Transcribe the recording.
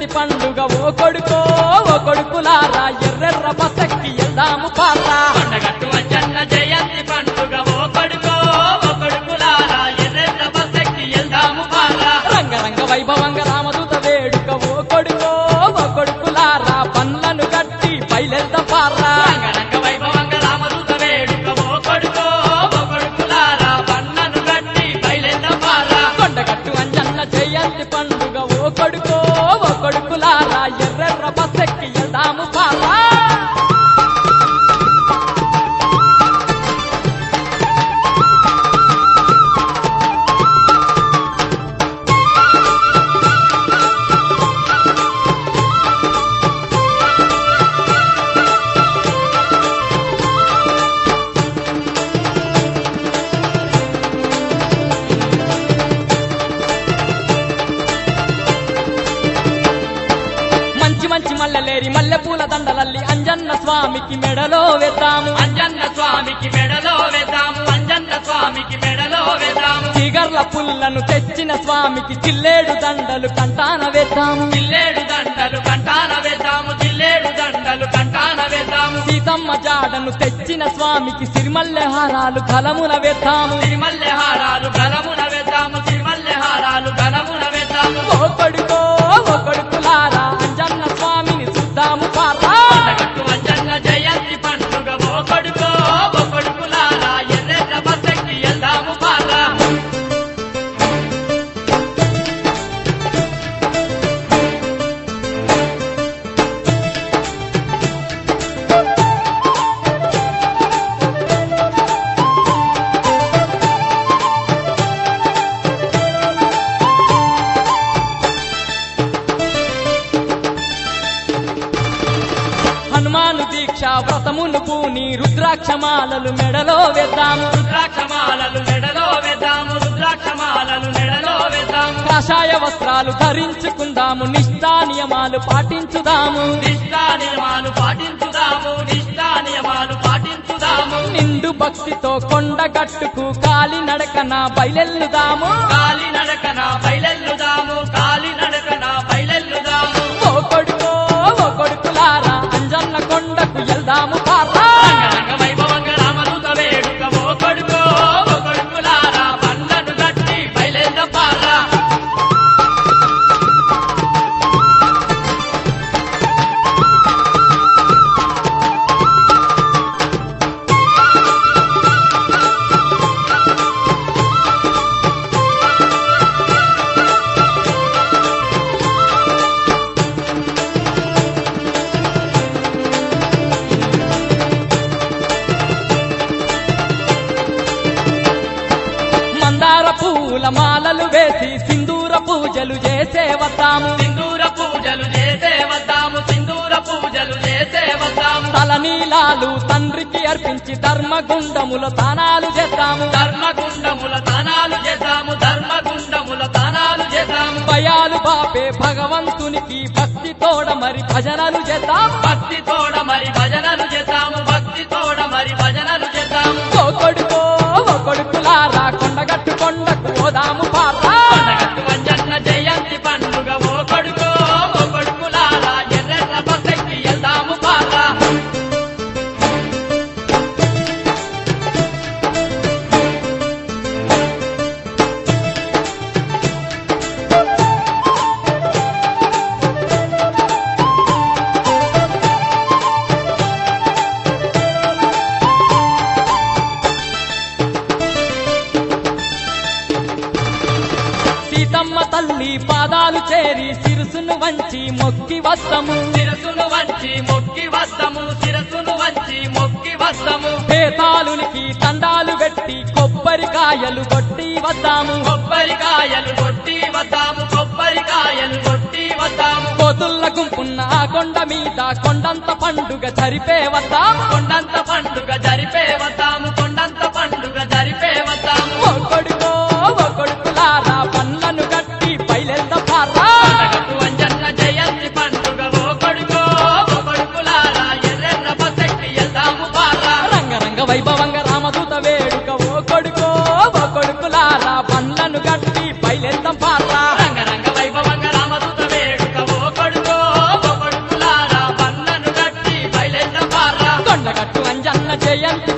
జయంతి పండుగ ఓ కొడుకో ఓ కొడుకులారా ఎర్రెర్ర బసక్కి వెళ్దాము పారా కొండగట్టు అంజన్న జయంతి పండుగ ఓ కొడుకో ఓ కొడుకులారా ఎర్రెడ్ల బస్సెక్కి వెళ్దాము పారా రంగరంగ వైభవంగ రామదూత వేడుక ఓ కొడుకో ఓ కొడుకులారా పనులను గట్టి బయలెళ్దాం పారా రంగరంగ వైభవంగ రామదూత వేడుక ఓ కొడుకో ఓ కొడుకులారా బండ్లను గట్టి బయలెళ్దాం పారా కొండగట్టు అంజన్న జయంతి పండుగ ఓ కొడుకో ఓ కొడుకులారా ఎర్రెర్ర బసక్కి వెళ్దాము పారా మంచి మంచి మల్లెలేరి మల్లె పూల దండలల్లి అంజన్న స్వామికి మెడలో వేద్దాము అంజన్న స్వామికి మెడలో వేద్దాము అంజన్న స్వామికి మెడలో వేద్దాము చిగర్ల పుల్లను తెచ్చిన స్వామికి చిల్లేడు దండలు కంటాన వేద్దాము జిల్లేడు దండలు కంటాన వేద్దాము జిల్లేడు దండలు కంటాన వేద్దాము సీతమ్మ జాడను తెచ్చిన స్వామికి సిరిమల్లె హారాలు కలమున వేద్దాము సిరిమల్లె హారాలు గలమున వేద్దాము సిరిమల్లె హారాలు గలమున వేద్దాము ఓ కొడుకో ఓ కొడుకులారా అంజన్న స్వామిని చూద్దాము పారా కొండగట్టు అంజన్న జయంతి పండుగ ఓ కొడుకో ఓ కొడుకులారా ఎర్రెడ్ల బస్సెక్కి వెళ్దాము పారా హనుమాను దీక్ష వ్రతమును పూని రుద్రాక్షమాలలు మెడలో వేద్దాము రుద్రాక్షమాలలు మెడలో వేద్దాము రుద్రాక్షమాలలు మెడలో వేద్దాము కాషాయ వస్త్రాలు ధరించుకుందాము నిష్ఠా నియమాలు పాటించుదాము నిష్ఠా నియమాలు పాటించుదాము నిష్ఠా నియమాలు పాటించుదాము నిండు భక్తితో కొండగట్టుకు కాలి నడకన బయలెల్లుదాము కాలి నడకన బయలెల్లుదాము కాలి నడకన బయలెల్లుదాము ఓ కొడుకో ఓ కొడుకులారా అంజన్న కొండకు వెళ్దాము పారా రంగరంగ వైభవంగ రామదూత వేడుక ఓ కొడుకో ఓ కొడుకులారా బండ్లను కట్టి బయలెల్ద పారా మందార పూల మాలలు వేసి సింధూర పూజలు చేసే వద్దాము సింధూర పూజలు చేసే వద్దాము సింధూర పూజలు చేసే వద్దాము తలనీలాలు తండ్రికి అర్పించి ధర్మగుండముల తానాలు చేద్దాము ధర్మగుండముల దానాలు చేద్దాము ధర్మగుండముల దానాలు చేద్దాము భయాలు బాపే భగవంతునికి భక్తి తోడ మరి భజనలు చేద్దాము భక్తి తోడ మరి భజనలు చేద్దాము భక్తి తోడ మరి భజనలు చేద్దాము ఓ కొడుకో ఓ కొడుకులారా కొండగట్టు కొండకు పోదాము పారా కొండగట్టు అంజన్న జయంతి పండుగ ఓ కొడుకో ఓ కొడుకులారా ఎర్రెర్ర బస్సెక్కి వెళ్దాము పారా సీతమ్మ తల్లి పాదాలు చేరి సిరుసును వంచి మొక్కి వస్తము శిరసును వంచి మొక్కి వస్తము శిరసును వంచి మొక్కి వస్తము పేతాలునికి తండాలు పెట్టి కొబ్బరికాయలు కొట్టి వద్దాము కొబ్బరికాయలు కొట్టి వద్దాము కొబ్బరికాయలు కొట్టి వద్దాము కోతుల్ల గుంపున్న ఆ కొండ మీద కొండంత పండుగ జరిపే వద్దాము కొండంత పండుగ జరిపే వద్దాము కొండంత పండుగ జరిపే వద్దాము ఓ కొడుకో ఓ కొడుకులారా పనులను గట్టి బయలెల్ద పారా కొండగట్టు అంజన్న జయంతి పండుగ ఓ కొడుకో ఓ కొడుకులారా ఎర్రెర్ర బస్సెక్కి వెళ్దాము పారా రంగరంగ వైభవంగ రామదూత వేడుక ఓ కొడుకో ఓ కొడుకులారా బండ్లను గట్టి బయలెల్దాం పారా రంగరంగ వైభవంగ రామదూత వేడుక ఓ కొడుకో జయంతి